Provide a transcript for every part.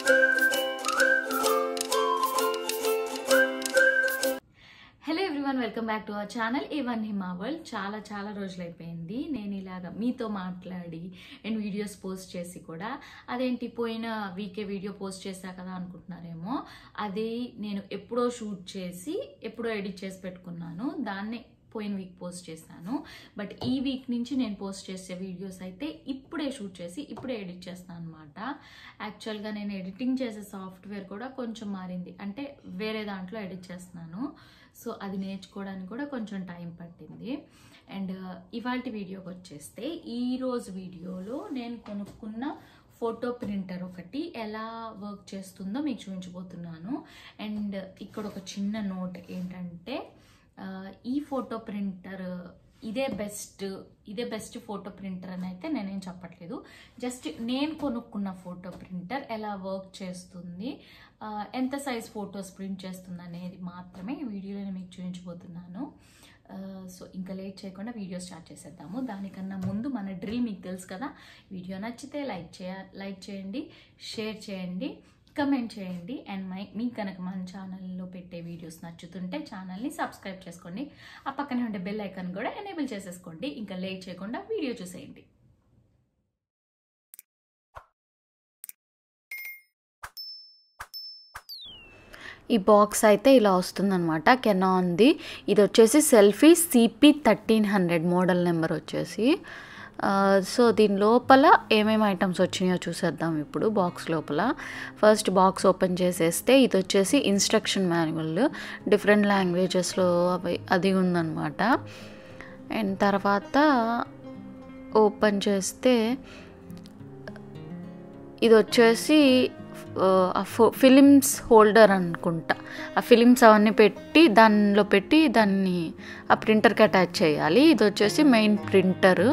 hello everyone welcome back to our channel ఏవన్ Hima world చాలా చాలా రోజులైపోయింది నేను ఇలాగ మీతో మాట్లాడి అండ్ వీడియోస్ పోస్ట్ చేసి కూడా అదేంటి పోయిన వీకే వీడియో పోస్ట్ చేశా కదా అనుకుంటున్నారేమో అది నేను ఎప్పుడో షూట్ చేసి ఎప్పుడో ఎడిట్ చేసి పెట్టుకున్నాను దాన్ని పోయిన వీక్ పోస్ట్ చేశాను బట్ ఈ వీక్ నుంచి నేను పోస్ట్ చేసే వీడియోస్ అయితే ఇప్పుడే షూట్ చేసి ఇప్పుడే ఎడిట్ చేస్తాను అనమాట యాక్చువల్గా నేను ఎడిటింగ్ చేసే సాఫ్ట్వేర్ కూడా కొంచెం మారింది అంటే వేరే దాంట్లో ఎడిట్ చేస్తున్నాను సో అది నేర్చుకోవడానికి కూడా కొంచెం టైం పట్టింది అండ్ ఇవాళ వీడియోకి వచ్చేస్తే ఈరోజు వీడియోలో నేను కొనుక్కున్న ఫోటో ప్రింటర్ ఒకటి ఎలా వర్క్ చేస్తుందో మీకు చూపించబోతున్నాను అండ్ ఇక్కడ ఒక చిన్న నోట్ ఏంటంటే ఆ, ఈ ఫోటో ప్రింటర్ ఇదే బెస్ట్ ఇదే బెస్ట్ ఫోటో ప్రింటర్ అని అయితే నేనేం చెప్పట్లేదు జస్ట్ నేను కొనుక్కున్న ఫోటో ప్రింటర్ ఎలా వర్క్ చేస్తుంది ఆ, ఎంత సైజ్ ఫొటోస్ ప్రింట్ చేస్తుంది అనేది మాత్రమే ఈ వీడియోలో నేను మీకు చూపించబోతున్నాను ఆ, సో ఇంకా లేట్ చేయకుండా వీడియో స్టార్ట్ చేసేద్దాము దానికన్నా ముందు మన డ్రిల్ మీకు తెలుసు కదా వీడియో నచ్చితే లైక్ చేయ లైక్ చేయండి షేర్ చేయండి కమెంట్ చేయండి అండ్ మై మీకు కనుక మన ఛానల్లో పెట్టే వీడియోస్ నచ్చుతుంటే ఛానల్ని సబ్స్క్రైబ్ చేసుకోండి ఆ పక్కనే ఉండే బెల్ ఐకాన్ కూడా ఎనేబుల్ చేసేసుకోండి ఇంకా లేట్ చేయకుండా వీడియో చూసేయండి ఈ బాక్స్ అయితే ఇలా వస్తుందన్నమాట కెనాన్ది ఇది వచ్చేసి selfie CP thirteen hundred model number వచ్చేసి ఆ, సో దీని లోపల ఏమేమి ఐటమ్స్ వచ్చినాయో చూసేద్దాం ఇప్పుడు బాక్స్ లోపల ఫస్ట్ బాక్స్ ఓపెన్ చేసేస్తే ఇది వచ్చేసి ఇన్స్ట్రక్షన్ మాన్యువల్ డిఫరెంట్ లాంగ్వేజెస్లో అవి అది ఉందన్నమాట అండ్ తర్వాత ఓపెన్ చేస్తే ఇది వచ్చేసి ఆ ఫిలిమ్స్ హోల్డర్ అనుకుంటా ఆ ఫిలిమ్స్ అవన్నీ పెట్టి దానిలో పెట్టి దాన్ని ఆ ప్రింటర్కి అటాచ్ చేయాలి ఇది వచ్చేసి మెయిన్ ప్రింటర్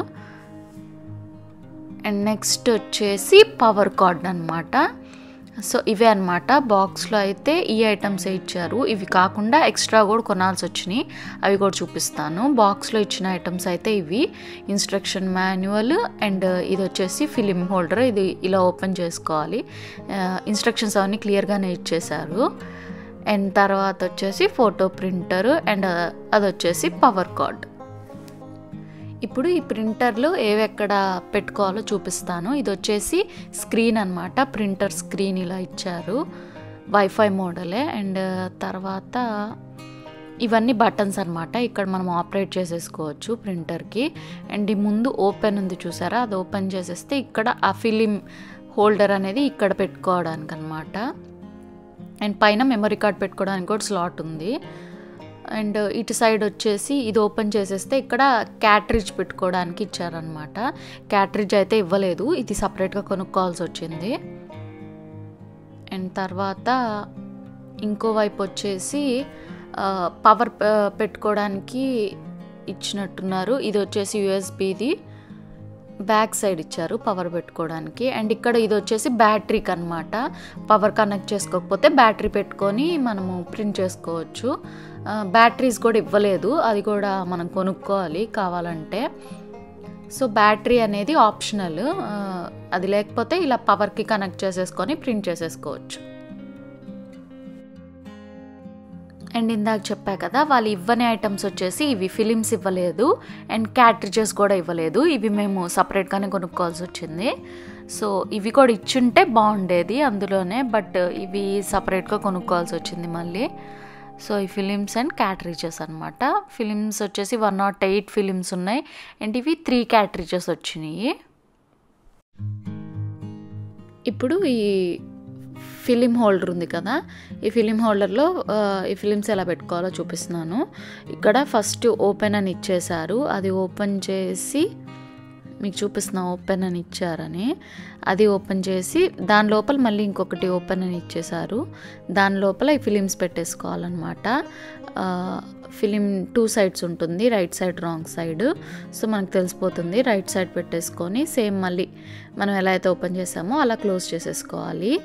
అండ్ నెక్స్ట్ వచ్చేసి పవర్ కార్డ్ అనమాట సో ఇవే అనమాట బాక్స్లో అయితే ఈ ఐటమ్స్ ఇచ్చారు ఇవి కాకుండా ఎక్స్ట్రా కూడా కొనాల్సి వచ్చినాయి అవి కూడా చూపిస్తాను బాక్స్లో ఇచ్చిన ఐటమ్స్ అయితే ఇవి ఇన్స్ట్రక్షన్ మాన్యువల్ అండ్ ఇది వచ్చేసి ఫిలిం హోల్డర్ ఇది ఇలా ఓపెన్ చేసుకోవాలి ఇన్స్ట్రక్షన్స్ అవన్నీ క్లియర్గానే ఇచ్చేశారు అండ్ తర్వాత వచ్చేసి ఫోటో ప్రింటర్ అండ్ అది వచ్చేసి పవర్ కార్డ్ ఇప్పుడు ఈ ప్రింటర్లు ఏవెక్కడ పెట్టుకోవాలో చూపిస్తాను ఇది వచ్చేసి స్క్రీన్ అనమాట ప్రింటర్ స్క్రీన్ ఇలా ఇచ్చారు వైఫై మోడలే అండ్ తర్వాత ఇవన్నీ బటన్స్ అనమాట ఇక్కడ మనం ఆపరేట్ చేసేసుకోవచ్చు ప్రింటర్కి అండ్ ఈ ముందు ఓపెన్ ఉంది చూసారా అది ఓపెన్ చేసేస్తే ఇక్కడ ఆ ఫిలిం హోల్డర్ అనేది ఇక్కడ పెట్టుకోవడానికి అనమాట అండ్ పైన మెమరీ కార్డ్ పెట్టుకోవడానికి కూడా స్లాట్ ఉంది అండ్ ఇటు సైడ్ వచ్చేసి ఇది ఓపెన్ చేసేస్తే ఇక్కడ క్యాట్రిడ్జ్ పెట్టుకోవడానికి ఇచ్చారనమాట క్యాట్రిడ్జ్ అయితే ఇవ్వలేదు ఇది సపరేట్గా కొనుక్కోవాల్సి వచ్చింది అండ్ తర్వాత ఇంకో వైపు వచ్చేసి పవర్ పెట్టుకోవడానికి ఇచ్చినట్టున్నారు ఇది వచ్చేసి యూఎస్బిది బ్యాక్ సైడ్ ఇచ్చారు పవర్ పెట్టుకోవడానికి అండ్ ఇక్కడ ఇది వచ్చేసి బ్యాటరీకి అనమాట పవర్ కనెక్ట్ చేసుకోకపోతే బ్యాటరీ పెట్టుకొని మనము ప్రింట్ చేసుకోవచ్చు బ్యాటరీస్ కూడా ఇవ్వలేదు అది కూడా మనం కొనుక్కోవాలి కావాలంటే సో బ్యాటరీ అనేది ఆప్షనల్ అది లేకపోతే ఇలా పవర్కి కనెక్ట్ చేసేసుకొని ప్రింట్ చేసేసుకోవచ్చు అండ్ ఇందాక చెప్పా కదా వాళ్ళు ఇవ్వని ఐటమ్స్ వచ్చేసి ఇవి ఫిలిమ్స్ ఇవ్వలేదు అండ్ క్యాట్రిజెస్ కూడా ఇవ్వలేదు ఇవి మేము సపరేట్గానే కొనుక్కోవాల్సి వచ్చింది సో ఇవి కూడా ఇచ్చుంటే బాగుండేది అందులోనే బట్ ఇవి సపరేట్గా కొనుక్కోవాల్సి వచ్చింది మళ్ళీ సో ఈ ఫిలిమ్స్ అండ్ క్యాట్రిజెస్ అనమాట ఫిలిమ్స్ వచ్చేసి వన్ నాట్ ఎయిట్ ఫిలిమ్స్ ఉన్నాయి అండ్ ఇవి త్రీ క్యాట్రిజెస్ వచ్చినాయి ఇప్పుడు ఈ ఫిలిం హోల్డర్ ఉంది కదా ఈ ఫిలిం హోల్డర్లో ఈ ఫిలిమ్స్ ఎలా పెట్టుకోవాలో చూపిస్తున్నాను ఇక్కడ ఫస్ట్ ఓపెన్ అని ఇచ్చేశారు అది ఓపెన్ చేసి మీకు చూపిస్తున్నా ఓపెన్ అని ఇచ్చారని అది ఓపెన్ చేసి దాని లోపల మళ్ళీ ఇంకొకటి ఓపెన్ అని ఇచ్చేశారు దాని లోపల ఈ ఫిలిమ్స్ పెట్టేసుకోవాలన్నమాట ఫిలిం టూ సైడ్స్ ఉంటుంది right side wrong side so మనకు తెలిసిపోతుంది రైట్ సైడ్ పెట్టేసుకొని సేమ్ మళ్ళీ మనం ఎలా అయితే ఓపెన్ చేసామో అలా క్లోజ్ చేసేసుకోవాలి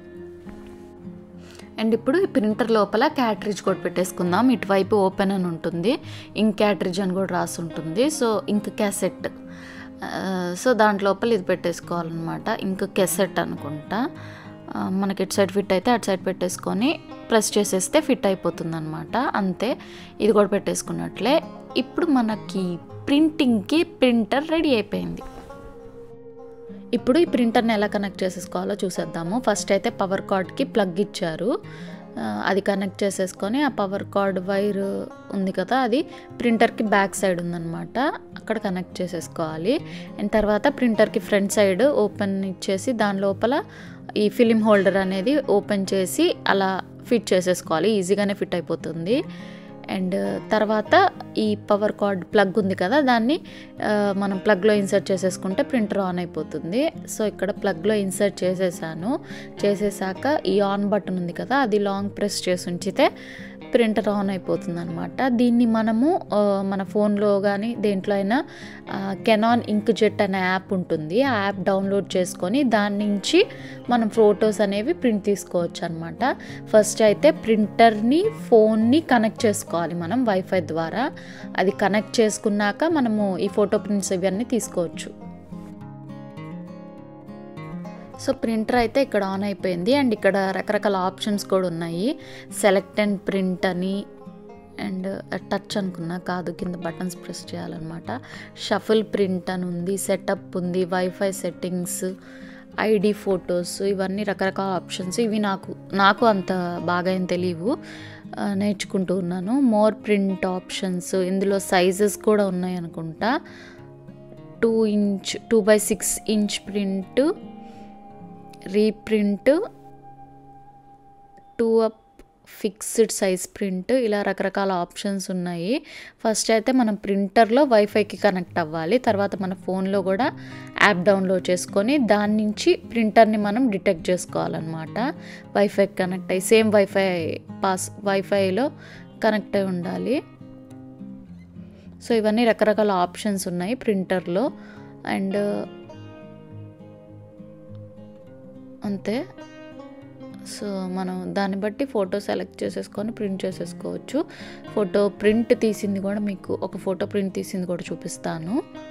అండ్ ఇప్పుడు ఈ ప్రింటర్ లోపల క్యాట్రిజ్ కూడా పెట్టేసుకుందాం ఇటువైపు ఓపెన్ అని ఉంటుంది ఇంక్ క్యాట్రిజ్ అని కూడా రాసి ఉంటుంది సో ఇంక్ క్యాసెట్ సో దాంట్ లోపల ఇది పెట్టేసుకోవాలన్నమాట ఇంక కెసెట్ అనుకుంటా ఆ, మనకి ఎటు సైడ్ ఫిట్ అయితే అటు సైడ్ పెట్టేసుకొని ప్రెస్ చేసేస్తే ఫిట్ అయిపోతుంది అనమాట అంతే ఇది కూడా పెట్టేసుకున్నట్లే ఇప్పుడు మనకి ప్రింటింగ్కి ప్రింటర్ రెడీ అయిపోయింది ఇప్పుడు ఈ ప్రింటర్ని ఎలా కనెక్ట్ చేసేసుకోవాలో చూసేద్దాము ఫస్ట్ అయితే పవర్ కార్డ్కి ప్లగ్ ఇచ్చారు ఆ, అది కనెక్ట్ చేసేసుకొని ఆ పవర్ కార్డ్ వైర్ ఉంది కదా అది ప్రింటర్కి బ్యాక్ సైడ్ ఉందన్నమాట అక్కడ కనెక్ట్ చేసేసుకోవాలి అండ్ తర్వాత ప్రింటర్కి ఫ్రంట్ సైడ్ ఓపెన్ ఇచ్చేసి దాని లోపల ఈ ఫిలిం హోల్డర్ అనేది ఓపెన్ చేసి అలా ఫిట్ చేసేసుకోవాలి ఈజీగానే ఫిట్ అయిపోతుంది అండ్ తర్వాత ఈ పవర్ కార్డ్ ప్లగ్ ఉంది కదా దాన్ని ఆ, మనం ప్లగ్లో ఇన్సర్ట్ చేసేసుకుంటే ప్రింటర్ ఆన్ అయిపోతుంది సో ఇక్కడ ప్లగ్లో ఇన్సర్ట్ చేసేసాను చేసేసాక ఈ ఆన్ బటన్ ఉంది కదా అది లాంగ్ ప్రెస్ చేసి ఉంచితే ప్రింటర్ ఆన్ అయిపోతుంది అనమాట దీన్ని మనము ఆ, మన ఫోన్లో కానీ దేంట్లో అయినా కెనాన్ ఇంక్ జెట్ అనే యాప్ ఉంటుంది ఆ యాప్ డౌన్లోడ్ చేసుకొని దాని నుంచి మనం ఫొటోస్ అనేవి ప్రింట్ తీసుకోవచ్చు అనమాట ఫస్ట్ అయితే ప్రింటర్ని ఫోన్ని కనెక్ట్ చేసుకోవాలి మనం వైఫై ద్వారా అది కనెక్ట్ చేసుకున్నాక మనము ఈ ఫోటో ప్రింట్స్ ఇవన్నీ తీసుకోవచ్చు సో ప్రింటర్ అయితే ఇక్కడ ఆన్ అయిపోయింది అండ్ ఇక్కడ రకరకాల ఆప్షన్స్ కూడా ఉన్నాయి సెలెక్ట్ అండ్ ప్రింట్ అని అండ్ టచ్ అనుకున్నా కాదు కింద బటన్స్ ప్రెస్ చేయాలన్నమాట షఫుల్ ప్రింట్ అని ఉంది సెటప్ ఉంది వైఫై సెట్టింగ్స్ ఐడి ఫొటోస్ ఇవన్నీ రకరకాల ఆప్షన్స్ ఇవి నాకు నాకు అంత బాగా ఏం తెలియవు ఆ, నేర్చుకుంటూ ఉన్నాను మోర్ ప్రింట్ ఆప్షన్స్ ఇందులో సైజెస్ కూడా ఉన్నాయి అనుకుంటా two inch two by six inch print reprint two up fixed size print ఇలా రకరకాల ఆప్షన్స్ ఉన్నాయి ఫస్ట్ అయితే మనం ప్రింటర్లో వైఫైకి కనెక్ట్ అవ్వాలి తర్వాత మన ఫోన్లో కూడా యాప్ డౌన్లోడ్ చేసుకొని దాని నుంచి ప్రింటర్ని మనం డిటెక్ట్ చేసుకోవాలన్నమాట వైఫైకి కనెక్ట్ అయ్యి సేమ్ వైఫై పాస్ వైఫైలో కనెక్ట్ అయి ఉండాలి సో ఇవన్నీ రకరకాల ఆప్షన్స్ ఉన్నాయి ప్రింటర్లో అండ్ అంతే సో మనం దాన్ని బట్టి ఫోటో సెలెక్ట్ చేసేసుకొని ప్రింట్ చేసేసుకోవచ్చు ఫోటో ప్రింట్ తీసింది కూడా మీకు ఒక ఫోటో ప్రింట్ తీసింది కూడా చూపిస్తాను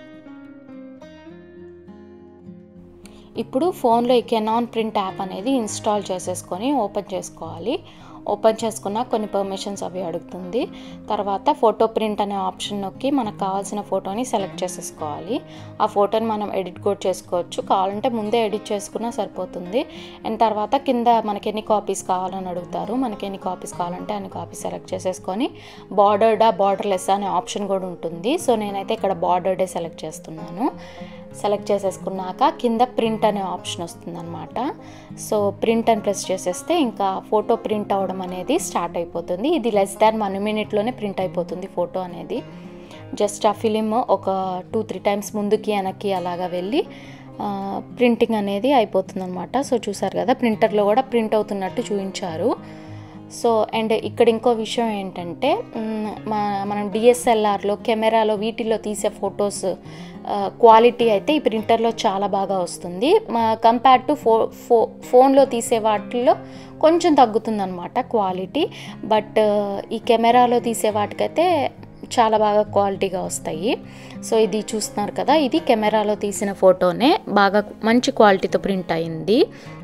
ఇప్పుడు ఫోన్లో ఈ కెనాన్ ప్రింట్ యాప్ అనేది ఇన్స్టాల్ చేసేసుకొని ఓపెన్ చేసుకోవాలి ఓపెన్ చేసుకున్న కొన్ని పర్మిషన్స్ అవి అడుగుతుంది తర్వాత ఫోటో ప్రింట్ అనే ఆప్షన్ నొక్కి మనకు కావాల్సిన ఫోటోని సెలెక్ట్ చేసేసుకోవాలి ఆ ఫోటోని మనం ఎడిట్ కూడా చేసుకోవచ్చు కావాలంటే ముందే ఎడిట్ చేసుకున్నా సరిపోతుంది అండ్ తర్వాత కింద మనకి ఎన్ని కాపీస్ కావాలని అడుగుతారు మనకి ఎన్ని కాపీస్ కావాలంటే అన్ని కాపీస్ సెలెక్ట్ చేసేసుకొని బార్డర్డా బార్డర్లెస్ అనే ఆప్షన్ కూడా ఉంటుంది సో నేనైతే ఇక్కడ బార్డర్డే సెలెక్ట్ చేస్తున్నాను సెలెక్ట్ చేసేసుకున్నాక కింద ప్రింట్ అనే ఆప్షన్ వస్తుంది అనమాట సో ప్రింట్ అని ప్రెస్ చేసేస్తే ఇంకా ఫోటో ప్రింట్ అవ్వడం అనేది స్టార్ట్ అయిపోతుంది ఇది లెస్ దాన్ వన్ మినిట్లోనే ప్రింట్ అయిపోతుంది ఫోటో అనేది జస్ట్ ఆ ఫిలిం ఒక టూ త్రీ టైమ్స్ ముందుకి వెనక్కి అలాగా వెళ్ళి ప్రింటింగ్ అనేది అయిపోతుంది అనమాట సో చూసారు కదా ప్రింటర్లో కూడా ప్రింట్ అవుతున్నట్టు చూపించారు సో అండ్ ఇక్కడ ఇంకో విషయం ఏంటంటే మ్, మా మనం డిఎస్ఎల్ఆర్లో కెమెరాలో వీటిల్లో తీసే ఫొటోస్ క్వాలిటీ అయితే ఈ ప్రింటర్లో చాలా బాగా వస్తుంది కంపేర్ టు ఫో ఫో ఫోన్లో తీసే వాటిల్లో కొంచెం తగ్గుతుందన్నమాట క్వాలిటీ బట్ ఈ కెమెరాలో తీసే వాటికైతే చాలా బాగా క్వాలిటీగా వస్తాయి సో ఇది చూస్తున్నారు కదా ఇది కెమెరాలో తీసిన ఫోటోనే బాగా మంచి క్వాలిటీతో ప్రింట్ అయింది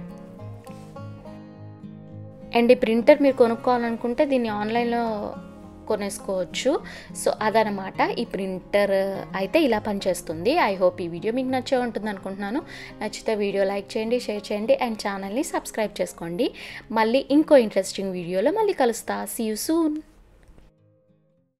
అండ్ ఈ ప్రింటర్ మీరు కొనుక్కోవాలనుకుంటే దీన్ని ఆన్లైన్లో కొనేసుకోవచ్చు సో అదనమాట ఈ ప్రింటర్ అయితే ఇలా పనిచేస్తుంది ఐ హోప్ ఈ వీడియో మీకు నచ్చే ఉంటుంది అనుకుంటున్నాను నచ్చితే వీడియో లైక్ చేయండి షేర్ చేయండి అండ్ ఛానల్ని సబ్స్క్రైబ్ చేసుకోండి మళ్ళీ ఇంకో ఇంట్రెస్టింగ్ వీడియోలో మళ్ళీ కలుస్తా సీ యూ సూన్